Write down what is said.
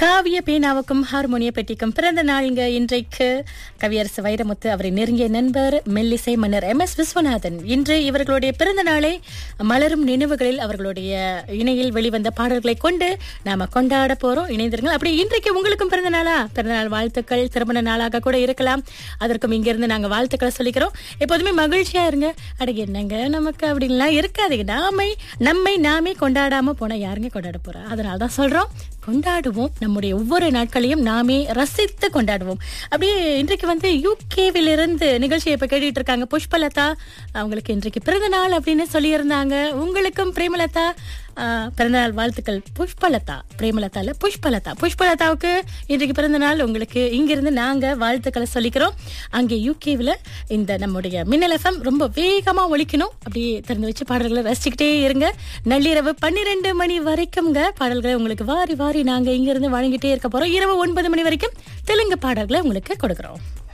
காவிய பேனாவுக்கும் ஹார்மோனிய பெட்டிக்கும் பிறந்த நாளுங்க இன்றைக்கு கவியரசு வைரமுத்து அவரின் நெருங்கிய நண்பர் மெல்லிசை மன்னர் எம் எஸ் விஸ்வநாதன் இன்று இவர்களுடைய பிறந்த நாளை மலரும் நினைவுகளில் அவர்களுடைய இணையில் வெளிவந்த பாடல்களை கொண்டு நாம கொண்டாட போறோம் இணைந்திருங்கள் அப்படி இன்றைக்கு உங்களுக்கும் பிறந்த நாளா பிறந்த நாள் வாழ்த்துக்கள் திருமண நாளாக கூட இருக்கலாம் அதற்கும் இங்கிருந்து நாங்க வாழ்த்துக்களை சொல்லிக்கிறோம் எப்போதுமே மகிழ்ச்சியா இருங்க அட என்னங்க நமக்கு அப்படின்லாம் இருக்காதுங்க நாமை நம்மை நாமே கொண்டாடாம போனா யாருங்க கொண்டாட போறா அதனால தான் சொல்றோம் கொண்டாடுவோம் நம்முடைய ஒவ்வொரு நாட்களையும் நாமே ரசித்து கொண்டாடுவோம் அப்படியே இன்றைக்கு வந்து யூகேவில் இருந்து நிகழ்ச்சியை இப்ப கேட்டுட்டு இருக்காங்க புஷ்பலதா அவங்களுக்கு இன்றைக்கு பிறந்த நாள் அப்படின்னு சொல்லியிருந்தாங்க உங்களுக்கும் பிரேமலதா ஆஹ், பிறந்தநாள் வாழ்த்துக்கள் புஷ்பலதா பிரேமலதா இல்ல புஷ்பலதா புஷ்பலதாவுக்கு இன்றைக்கு பிறந்த நாள் உங்களுக்கு இங்கிருந்து நாங்க வாழ்த்துக்களை சொல்லிக்கிறோம் அங்கே யூகேவில் இந்த நம்முடைய மின்னல் எஃப்எம் ரொம்ப வேகமா ஒழிக்கணும் அப்படியே திறந்து வச்சு பாடல்களை ரசிச்சுக்கிட்டே இருங்க நள்ளிரவு பன்னிரெண்டு மணி வரைக்கும்ங்க பாடல்களை உங்களுக்கு வாரி வாரி நாங்க இங்கிருந்து வழங்கிட்டே இருக்க போறோம் இரவு ஒன்பது மணி வரைக்கும் தெலுங்கு பாடல்களை உங்களுக்கு கொடுக்குறோம்